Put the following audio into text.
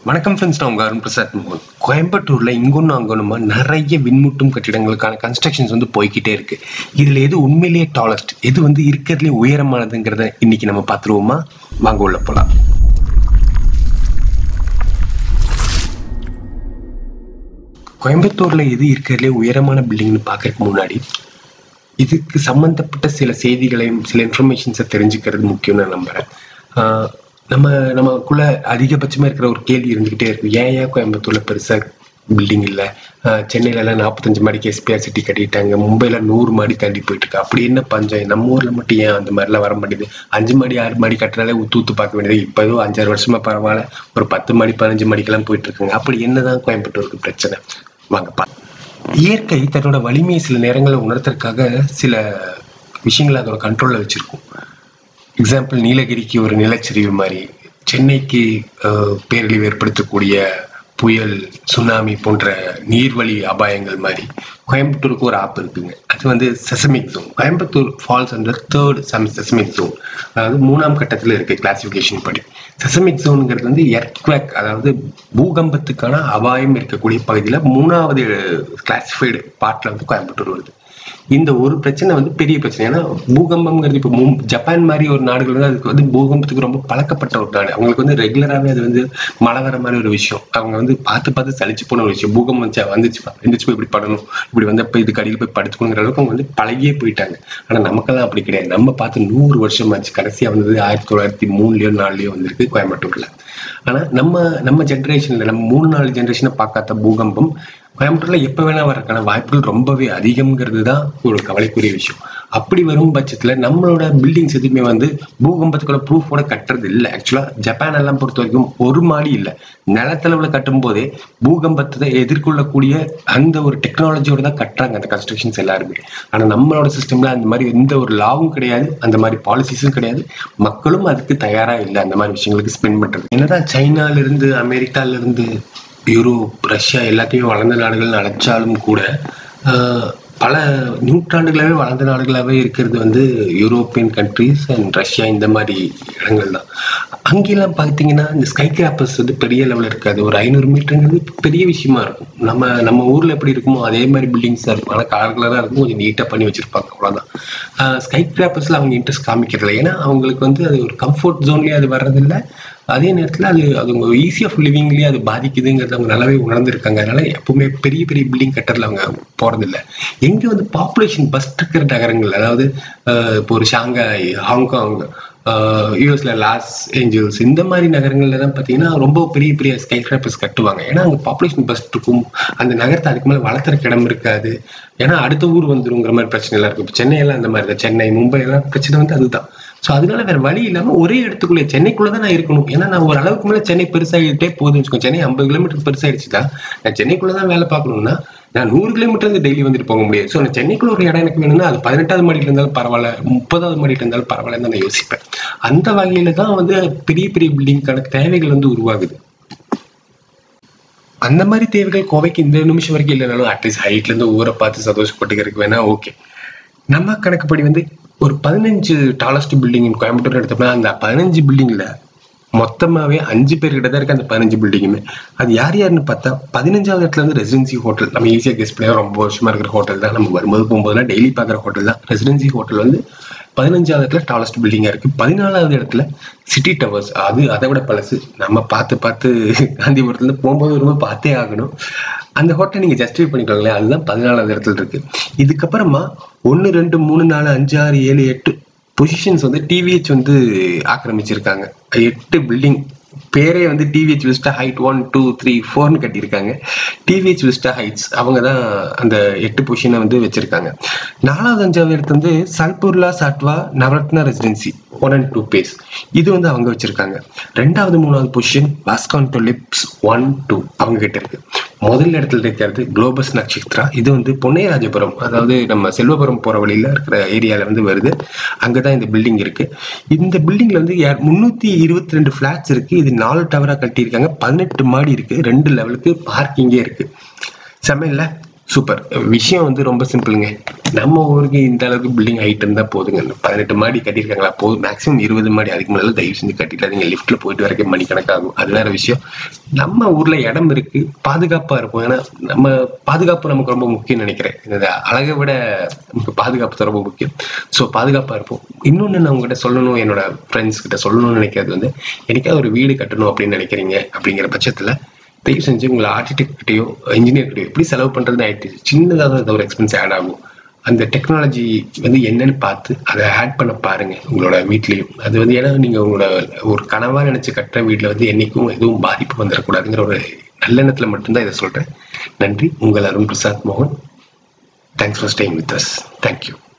வணக்கம் ஃப்ரெண்ட்ஸ் நான் உங்கள் அருண் பிரசாத் மோகன் கோயம்புத்தூரில் இங்கொன்னும் அங்கொன்னுமா நிறைய விண்முட்டும் கட்டிடங்களுக்கான கன்ஸ்ட்ரக்ஷன்ஸ் வந்து போய்கிட்டே இருக்கு இதில் எது உண்மையிலேயே டாலஸ்ட் எது வந்து இருக்கிறதுலே உயரமானதுங்கிறத இன்னைக்கு நம்ம பார்த்துருவோமா வாங்க உள்ள போகலாம் கோயம்புத்தூரில் எது இருக்கிறதுலே உயரமான பில்டிங்னு பார்க்கறதுக்கு முன்னாடி இதுக்கு சம்மந்தப்பட்ட சில செய்திகளையும் சில இன்ஃபர்மேஷன்ஸை தெரிஞ்சுக்கிறது முக்கியம்னு நான் நம்புகிறேன் ஆஹ் நம்ம நமக்குள்ள அதிகபட்சமாக இருக்கிற ஒரு கேள்வி இருந்துக்கிட்டே இருக்கு ஏன் ஏன் கோயம்புத்தூரில் பெருசாக பில்டிங் இல்லை சென்னையிலலாம் நாற்பத்தஞ்சு மாடிக்கு எஸ்பிஆர் சிட்டி கட்டிட்டாங்க மும்பையில் நூறு மாடி தாண்டி போயிட்டு இருக்கு அப்படி என்ன பஞ்சம் நம்ம ஊரில் மட்டும் ஏன் அந்த மாதிரிலாம் வர மாட்டேங்குது அஞ்சு மாடி ஆறு மாடி கட்டுறாலே ஊத்து ஊத்து பார்க்க வேண்டியது இப்போ ஏதோ அஞ்சாறு வருஷமா பரவாயில்ல ஒரு பத்து மாடி பதினஞ்சு மாடிக்கெல்லாம் போயிட்டு இருக்காங்க அப்படி என்னதான் கோயம்புத்தூருக்கு பிரச்சனை வாங்க பா இயற்கை தன்னோட வலிமையை சில நேரங்களில் உணர்த்துறதுக்காக சில விஷயங்களை அதோட கண்ட்ரோலில் வச்சிருக்கும் எக்ஸாம்பிள் நீலகிரிக்கு ஒரு நிலச்சரிவு மாதிரி சென்னைக்கு அஹ், பேரழிவு ஏற்படுத்தக்கூடிய புயல் சுனாமி போன்ற நீர்வழி அபாயங்கள் மாதிரி கோயம்புத்தூருக்கு ஒரு ஆப் இருக்குங்க அது வந்து seismic zone Coimbatore falls under third சம் செசமிக் ஜோன் அதாவது மூணாம் கட்டத்தில் இருக்கு கிளாசிஃபிகேஷன் படி செசமிக் ஜோனுங்கிறது வந்து எர்த்குவேக் அதாவது பூகம்பத்துக்கான அபாயம் இருக்கக்கூடிய பகுதியில் மூணாவது கிளாசிஃபைடு பார்ட்ல வந்து கோயம்புத்தூர் வருது இந்த ஒரு பிரச்சனை வந்து பெரிய பிரச்சனை ஏன்னா பூகம்பம்ங்கிறது இப்போ மும் ஜப்பான் மாதிரி ஒரு நாடுகள் வந்து அதுக்கு வந்து பூகம்பத்துக்கு ரொம்ப பழக்கப்பட்ட ஒரு நாடு அவங்களுக்கு வந்து ரெகுலராகவே அது வந்து மழை வர மாதிரி ஒரு விஷயம் அவங்க வந்து பார்த்து பார்த்து சலிச்சு போன ஒரு விஷயம் பூகம்பம் வந்துச்சா வந்துச்சுப்பா எந்திரிச்சு போய் இப்படி படணும் இப்படி வந்தப்ப இதுக்கு அடியில் போய் படுத்துக்கணுங்கிற அளவுக்கு அவங்க வந்து பழகியே போயிட்டாங்க ஆனால் நமக்கெல்லாம் அப்படி கிடையாது நம்ம பார்த்து நூறு வருஷம் ஆச்சு கடைசியாக வந்தது ஆயிரத்தி தொள்ளாயிரத்தி மூணுலயோ நாலுலயோ வந்திருக்கு கோயம்புத்தூர்ல ஆனால் நம்ம நம்ம ஜென்ரேஷன்ல நம்ம மூணு நாலு ஜென்ரேஷனை பார்க்காத பூகம்பம் கோயம்புத்தூர்ல எப்ப வேணா வரக்கான வாய்ப்புகள் ரொம்பவே அதிகம்ங்கிறது தான் ஒரு கவலைக்குரிய விஷயம் அப்படி வரும் பட்சத்துல நம்மளோட பில்டிங்ஸ் எதுவுமே வந்து பூகம்பத்துக்குள்ள ப்ரூஃபோட கட்டுறது இல்லை ஆக்சுவலா ஜப்பான் எல்லாம் பொறுத்த வரைக்கும் ஒரு மாடி இல்லை நிலத்தளவுல கட்டும் போதே பூகம்பத்தை எதிர்கொள்ளக்கூடிய அந்த ஒரு டெக்னாலஜியோட தான் கட்டுறாங்க அந்த கன்ஸ்ட்ரக்ஷன்ஸ் எல்லாருமே ஆனா நம்மளோட சிஸ்டம்ல அந்த மாதிரி எந்த ஒரு லாவும் கிடையாது அந்த மாதிரி பாலிசிஸும் கிடையாது மக்களும் அதுக்கு தயாரா இல்லை அந்த மாதிரி விஷயங்களுக்கு ஸ்பெண்ட் பண்றது என்னதான் சைனால இருந்து அமெரிக்கால இருந்து யூரோப் ரஷ்யா எல்லாத்தையுமே வளர்ந்த நாடுகள் அழைச்சாலும் கூட ஆஹ், பல நூற்றாண்டுகளாகவே வளர்ந்த நாடுகளாகவே இருக்கிறது வந்து யூரோப்பியன் கண்ட்ரீஸ் அண்ட் ரஷ்யா இந்த மாதிரி இடங்கள் தான் அங்கெல்லாம் பார்த்தீங்கன்னா இந்த ஸ்கை கிராப்பர்ஸ் வந்து பெரிய லெவலில் இருக்காது ஒரு ஐநூறு மீட்டருங்கிறது பெரிய விஷயமா இருக்கும் நம்ம நம்ம ஊரில் எப்படி இருக்குமோ அதே மாதிரி பில்டிங்ஸ் தான் இருக்கும் ஆனால் கலர் கலராக இருக்கும் கொஞ்சம் நீட்டாக பண்ணி வச்சிருப்பாங்க அவ்வளோதான் ஸ்கை கிராப்பர்ஸில் அவங்க இன்ட்ரெஸ்ட் காமிக்கிறதில்ல ஏன்னா அவங்களுக்கு வந்து அது ஒரு கம்ஃபர்ட் ஜோன்லேயே அது வர்றதில்ல அதே நேரத்தில் அது அது உங்க ஈஸி ஆஃப் லிவிங்லேயே அது பாதிக்குதுங்கிறத அவங்க நல்லாவே உணர்ந்திருக்காங்க அதனால எப்பவுமே பெரிய பெரிய பில்டிங் கட்டரில் அவங்க போறதில்ல எங்க வந்து பாப்புலேஷன் பஸ்ட் இருக்கிற நகரங்கள் அதாவது அஹ், இப்போ ஒரு ஷாங்காய் ஹாங்காங் யூஎஸ்ல லாஸ் ஏஞ்சல்ஸ் இந்த மாதிரி நகரங்கள்ல தான் பார்த்தீங்கன்னா ரொம்ப பெரிய பெரிய ஸ்கை கிராப்பர்ஸ் கட்டுவாங்க ஏன்னா அங்கே பாப்புலேஷன் பஸ்ட் இருக்கும் அந்த நகரத்தை அதுக்கு மேலே வளர்த்துறக்கு இடம் இருக்காது ஏன்னா அடுத்த ஊர் வந்துருங்கிற மாதிரி பிரச்சனை எல்லாம் இருக்கும் இப்போ சென்னையெல்லாம் அந்த மாதிரி தான் சென்னை மும்பை எல்லாம் பிரச்சனை வந்து அதுதான் ஸோ அதனால வேற வழி இல்லாம ஒரே இடத்துக்குள்ளே சென்னைக்குள்ள தான் நான் இருக்கணும் ஏன்னா நான் ஒரு அளவுக்கு மேல சென்னை பெருசாகிட்டே போகுதுன்னு வச்சுக்கோங்க சென்னை ஐம்பது கிலோமீட்டர் பெருசாயிடுச்சுதான் நான் சென்னைக்குள்ள தான் வேலை பார்க்கணும்னா நான் நூறு கிலோமீட்டர் இருந்து டெய்லி வந்துட்டு போக முடியாது ஸோ நான் சென்னைக்குள்ள ஒரு இடம் எனக்கு வேணும்னா அது பதினெட்டாவது மாடியில் இருந்தாலும் பரவாயில்ல முப்பதாவது மாடியில் இருந்தாலும் பரவாயில்லன்னு தான் நான் யோசிப்பேன் அந்த வகையில தான் வந்து பெரிய பெரிய பில்டிங்கான தேவைகள் வந்து உருவாகுது அந்த மாதிரி தேவைகள் கோவைக்கு இந்த நிமிஷம் வரைக்கும் இல்லைனாலும் அட்லீஸ்ட் ஹைட்ல இருந்து ஊரை பார்த்து சந்தோஷப்பட்டுக்கிறதுக்கு வேணா ஓகே நம்ம கணக்குப்படி வந்து ஒரு பதினஞ்சு டாலஸ்ட் பில்டிங் கோயம்புத்தூர் எடுத்தோம்னா அந்த பதினஞ்சு பில்டிங்ல மொத்தமாவே அஞ்சு பேர் கிட்ட தான் இருக்கு அந்த பதினஞ்சு பில்டிங்குமே அது யார் யாருன்னு பார்த்தா பதினஞ்சாவது இடத்துல வந்து ரெசிடென்சி ஹோட்டல் நம்ம ஈஸியாக கெஸ்ட் பண்ண ரொம்ப வருஷமா இருக்கிற ஹோட்டல் தான் நம்ம வரும்போது போகும்போதெல்லாம் டெய்லி பார்க்குற ஹோட்டல் தான் ரெசிடென்சி ஹோட்டல் வந்து பதினஞ்சாவது இடத்துல டாலஸ்ட் பில்டிங்கா இருக்கு பதினாலாவது இடத்துல சிட்டி டவர்ஸ் அது அதை விட பழசு நம்ம பார்த்து பார்த்து காந்திபுரத்துல இருந்து போகும்போது வரும்போது பார்த்தே ஆகணும் அந்த ஹோட்டல் நீங்க ஜஸ்டிஃபை பண்ணிக்கோங்களேன் அதுதான் பதினாலாவது இடத்துல இருக்கு இதுக்கப்புறமா ஒன்று ரெண்டு மூணு நாலு அஞ்சு ஆறு ஏழு எட்டு பொசிஷன்ஸ் வந்து டிவிஹெச் வந்து ஆக்கிரமிச்சிருக்காங்க எட்டு பில்டிங் பேரே வந்து TVH vista height one two three ஃபோர்னு கட்டியிருக்காங்க டிவிஹெச் விஸ்டா ஹைட்ஸ் அவங்க தான் அந்த எட்டு பொசிஷனை வந்து வச்சிருக்காங்க நாலாவது அஞ்சாவது இடத்து வந்து சல்புர்லா சாட்வா Navaratna residency one and two phase இது வந்து அவங்க வச்சிருக்காங்க ரெண்டாவது மூணாவது பொசிஷன் வாஸ்கான்டோ லிப்ஸ் ஒன் டூ அவங்க கிட்ட இருக்கு முதல் இடத்துல இருக்கிறது குளோபஸ் நட்சத்திரா இது வந்து பொன்னையராஜபுரம் அதாவது நம்ம செல்வபுரம் போற வழியில இருக்கிற ஏரியால இருந்து வருது அங்கதான் இந்த பில்டிங் இருக்கு இந்த பில்டிங்ல வந்து முன்னூத்தி இருபத்தி ரெண்டு பிளாட்ஸ் இருக்கு இது நாலு டவரா கட்டியிருக்காங்க பதினெட்டு மாடி இருக்கு ரெண்டு லெவலுக்கு பார்க்கிங்கே இருக்கு செம்ம இல்ல சூப்பர் விஷயம் வந்து ரொம்ப சிம்பிளுங்க நம்ம ஊருக்கு இந்த அளவுக்கு பில்டிங் ஹைட் இருந்தா போதுங்க பதினெட்டு மாடி கட்டியிருக்காங்களா போதும் மேக்ஸிமம் இருபது மாடி அதுக்கு மேல தயவு செஞ்சு கட்டிடாதீங்க லிஃப்ட்ல போயிட்டு வரைக்கும் மணிக்கணக்காகும் அது வேற விஷயம் நம்ம ஊர்ல இடம் இருக்கு பாதுகாப்பா இருக்கும் ஏன்னா நம்ம பாதுகாப்பு நமக்கு ரொம்ப முக்கியம் நினைக்கிறேன் இந்த அழகை விட நமக்கு பாதுகாப்பு தான் ரொம்ப முக்கியம் ஸோ பாதுகாப்பா இருப்போம் இன்னொன்னு நான் உங்ககிட்ட சொல்லணும் என்னோட ஃப்ரெண்ட்ஸ் கிட்ட சொல்லணும்னு நினைக்கிறது வந்து எனக்காவது ஒரு வீடு கட்டணும் அப்படின்னு நினைக்கிறீங்க அப்படிங்கிற பட்சத்துல தயவு செஞ்சு உங்களை ஆர்கிடெக்ட் கிட்டயோ இன்ஜினியர் கிட்டயோ எப்படி செலவு பண்றதுன்னு ஆயிடுச்சு சின்னதாக தான் ஒரு எக்ஸ்பென்ஸ் ஆட் ஆகும் அந்த டெக்னாலஜி வந்து என்னன்னு பார்த்து அதை ஆட் பண்ண பாருங்க உங்களோட வீட்லயும் அது வந்து ஏன்னா நீங்க உங்களோட ஒரு கனவா நினைச்சு கட்டுற வீட்டுல வந்து என்னைக்கும் எதுவும் பாதிப்பு வந்துடக்கூடாதுங்கிற ஒரு நல்லெண்ணத்துல மட்டும்தான் இதை சொல்றேன் நன்றி உங்கள் அருண் பிரசாத் மோகன் thanks for staying with us thank you